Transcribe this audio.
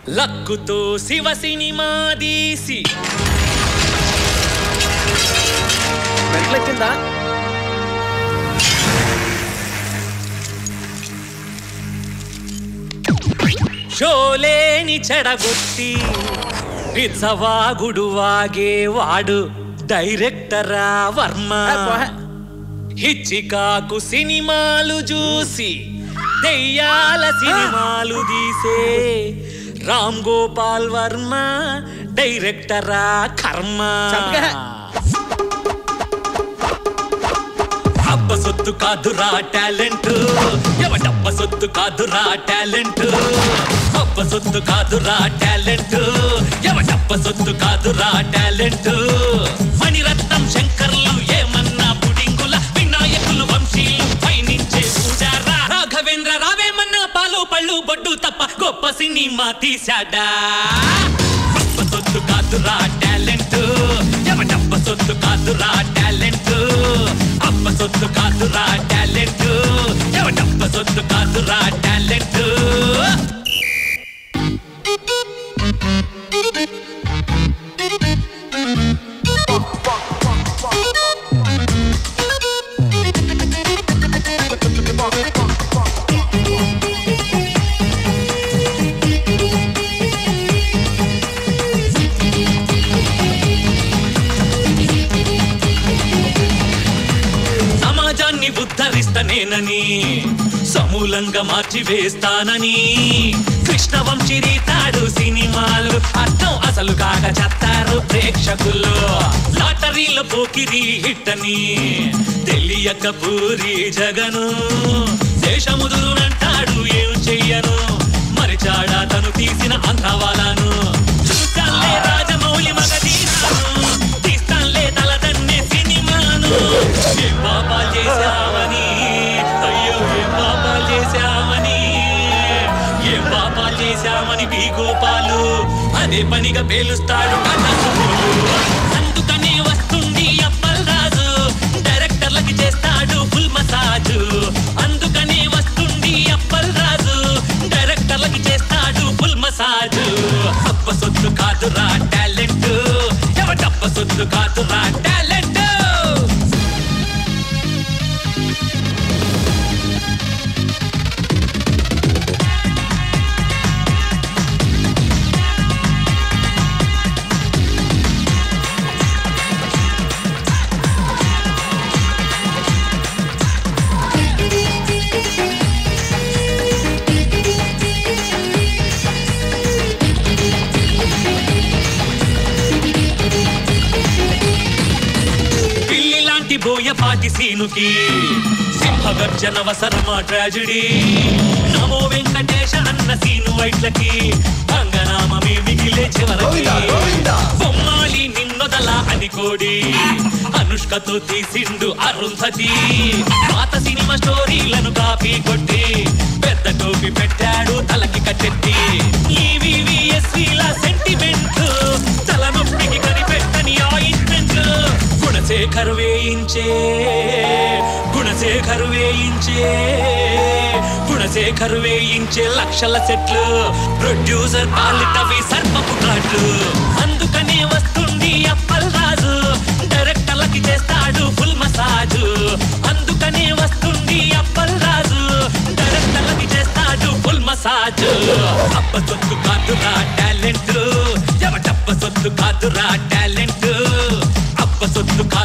లక్కుతో Shiva cinema తీసి వెంటలెక్కిందా షోలేని చెడగొట్టి పిచ్చవాగుడు వాగేవాడు డైరెక్టరా వర్మ ఏ, పోహే. హిచ్చికాకు సినిమాలు చూసి దెయ్యాల సినిమాలు తీసే రామ్ గోపాల్ వర్మ డైరెక్టరా కర్మ చంపకే. అబ్బ సొత్తు కాదురా టాలెంట్ ఎవడబ్బ సొత్తు కాదురా టాలెంట్ అబ్బ సొత్తు కాదురా టాలెంట్ ఎవడబ్బ సొత్తు కాదురా టాలెంట్ మణిరత్నం శంకర్లు ఏమన్నా పుడింగుల వినాయకులు వంశీలు పయనించే పూజారా రాఘవేంద్ర రావేమన్నా పాలు పళ్ళు బొడ్డు తప్ప గొప్ప సినిమా తీశాడా అబ్బ సొత్తు కాదురా టాలెంట్ ఎవడబ్బ సొత్తు కాదురా టాలెంట్ అబ్బ సొత్తు కాదురా టాలెంట్ ఎవడబ్బ సొత్తు కాదురా టాలెంట్ సమాజాన్ని ఉద్ధరిస్తనేనని సమూలంగా మార్చి వేస్తానని కృష్ణవంశీ రీతాడు సినిమాలు అర్థం అసలు కాక చెత్తారు ప్రేక్షకులు లాటరీలో పోకిరి హిట్టని తెలియక పూరి జగను దేశముదురునంటాడు ఏం చెయ్యను మరిచాడా తను తీసిన అంతవాలను చూస్తాలే రాజమౌళి మగధీరాను తీస్తాలే తలదన్నే సినిమాను ఏం పాపాలు చేశామని అయ్యో ఏం పాపాలు చేశామని ఏం పాపాలు చేశామని బీ గోపాలు అదే పనిగా పేలుస్తాడు కన్నసులు అందుకనే వస్తుంది అప్పల్ రాజు డైరెక్టర్లకి చేస్తాడు ఫుల్ మసాజు అందుకనే వస్తుంది అప్పల్ రాజు డైరెక్టర్లకి చేస్తాడు ఫుల్ మసాజు అప్ప సొత్తు కాదురా టాలెంట్ ఎవడప్ప సొత్తు కాదురా టాలెంట్ పిల్లి లాంటి బోయపాటి సీనుకి సింహగర్జన వసరమా ట్రాజడీ నమో వెంకటేశ అన్న సీను వైట్లకి అంగనామమే మిగిలే చివరకి బొమ్మాలి నిన్నొదల అని కోడి అనుష్కతో తీసిండు అరుంధతి పాత సినిమా స్టోరీలను కాపీ కొట్టి పెద్ద టోపీ పెట్టాడు తలకి కట్టెత్తి ఈవీవీఎస్వీల సెంటిమెంట్ తలనొప్పికి కనిపెట్టని ఆయింట్మెంట్ గుణశేఖర్ వేయించే గుణశేఖర్ వేయించే గుణశేఖర్ వేయించే లక్షల సెట్లు ప్రొడ్యూసర్ పాలిటవి సర్పపు కాట్లు అందుకనే వస్తుంది అప్పల్ రాజు డైరెక్టర్లకి చేస్తాడు ఫుల్ మసాజు అందుకనే వస్తుంది అప్పల్ రాజు డైరెక్టర్లకి చేస్తాడు ఫుల్ మసాజు అప్ప సొత్తు కాదురా టాలెంట్ ఎవటప్ప సొత్తు కాదురా టాలెంట్ అప్ప సొత్తు కాదు